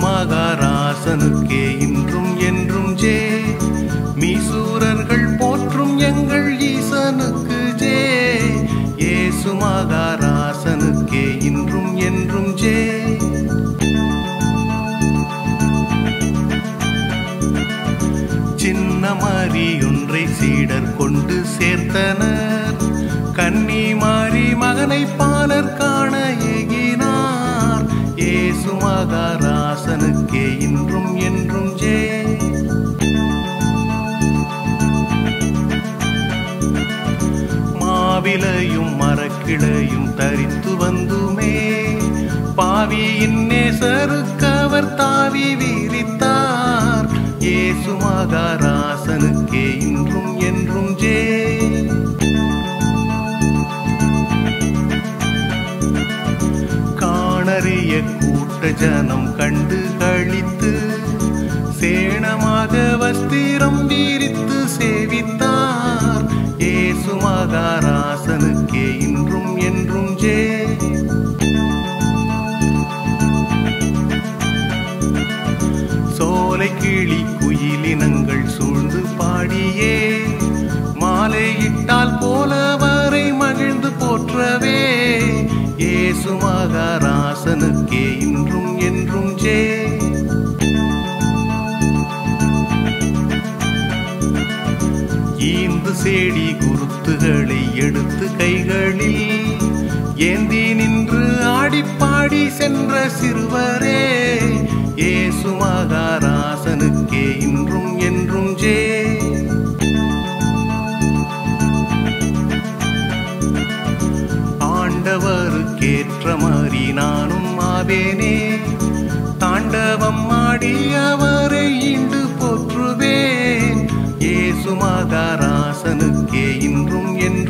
மகாராசனுக்கே இன்றும் என்றும் ஜே மீசூரர்கள் போற்றும் எங்கள் ஈசனுக்கு ஜே இயேசு மகாராசனுக்கே இன்றும் என்றும் ஜே சின்ன மாறி ஒன்றை சீடர் கொண்டு சேர்த்தனர் கன்னி மாறி மகனை பாலர் காண ஏகினார் ஏசு மகாராசனுக்கே இன்றும் என்றும் ஜே மாவிலையும் மரக்கிளையும் தரித்து வந்துமே பாவியின் நேசருக்கு அவர் தாவி வீரித்தார் ஏசு மகாராசனுக்கே இன்றும் என்றும் ஜே காணறிய கூட்ட ஜனம் கண்டு கழித்து சேணமாக வஸ்திரம் வீரித்து சேவித்தார் ஏசு மகாராசனுக்கே இன்றும் என்றும் ஜே சோலை கிளி குயிலினங்கள் சூழ்ந்து பாடியே மாலையிட்டால் போலவரை மகிழ்ந்து போற்றவே ஏசு மகாராசனுக்கே இன்றும் என்றும் ஜே ஈந்து சேடி குருத்துகளை எடுத்து கைகளில் ஏந்தி நின்று ஆடிப்பாடி சென்ற சிறுவரே ஏசு மகாராசனுக்கே இன்றும் என்றும் ஜே ஆண்டவருக்கேற்ற மாதிரி நானும் ஆவேனே தாண்டவம் ஆடி அவரை இண்டு போற்றுவேன் ஏசு மகாராசனுக்கே இன்றும் என்